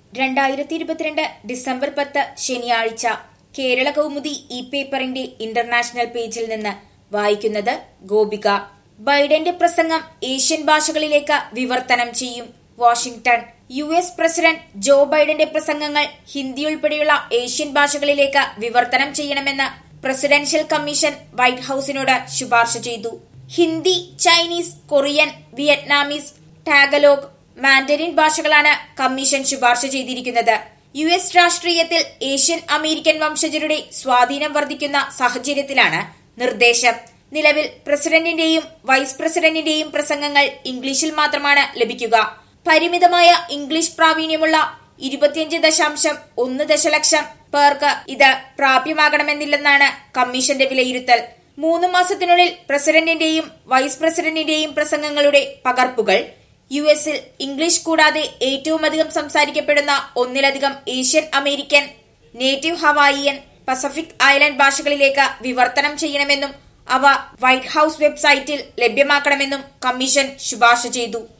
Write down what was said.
രണ്ടായിരത്തി ഇരുപത്തിരണ്ട് ഡിസംബർ പത്ത് ശനിയാഴ്ച കേരള കൗമുദി ഇ പേപ്പറിന്റെ ഇന്റർനാഷണൽ പേജിൽ നിന്ന് വായിക്കുന്നത് ഗോപിക ബൈഡന്റെ പ്രസംഗം ഏഷ്യൻ ഭാഷകളിലേക്ക് വിവർത്തനം ചെയ്യും Washington U S president Joe ബൈഡന്റെ പ്രസംഗങ്ങൾ ഹിന്ദി ഉൾപ്പെടെയുള്ള ഏഷ്യൻ ഭാഷകളിലേക്ക് വിവർത്തനം ചെയ്യണമെന്ന് പ്രസിഡൻഷ്യൽ കമ്മീഷൻ വൈറ്റ് ഹൌസിനോട് ശുപാർശ ചെയ്തു Hindi Chinese Korean Vietnamese Tagalog Mandarin ഭാഷകളാണ് കമ്മീഷൻ ശുപാർശ ചെയ്തിരിക്കുന്നത് യു എസ് രാഷ്ട്രീയത്തിൽ ഏഷ്യൻ അമേരിക്കൻ വംശജരുടെ സ്വാധീനം വർദ്ധിക്കുന്ന സാഹചര്യത്തിലാണ് നിർദ്ദേശം നിലവിൽ പ്രസിഡന്റിന്റെയും വൈസ് പ്രസിഡന്റിന്റെയും പ്രസംഗങ്ങൾ ഇംഗ്ലീഷിൽ മാത്രമാണ് ലഭിക്കുക പരിമിതമായ ഇംഗ്ലീഷ് പ്രാവീണ്യമുള്ള ഇരുപത്തിയഞ്ച് ദശാംശം ഒന്ന് ദശലക്ഷം പേർക്ക് ഇത് പ്രാപ്യമാകണമെന്നില്ലെന്നാണ് കമ്മീഷന്റെ വിലയിരുത്തൽ മൂന്ന് മാസത്തിനുള്ളിൽ പ്രസിഡന്റിന്റെയും വൈസ് പ്രസിഡന്റിന്റെയും പ്രസംഗങ്ങളുടെ പകർപ്പുകൾ യു എസിൽ ഇംഗ്ലീഷ് കൂടാതെ ഏറ്റവുമധികം സംസാരിക്കപ്പെടുന്ന ഒന്നിലധികം Asian American native Hawaiian Pacific island ഭാഷകളിലേക്ക് വിവർത്തനം ചെയ്യണമെന്നും അവ വൈറ്റ് ഹൌസ് വെബ്സൈറ്റിൽ ലഭ്യമാക്കണമെന്നും കമ്മീഷൻ ശുപാർശ ചെയ്തു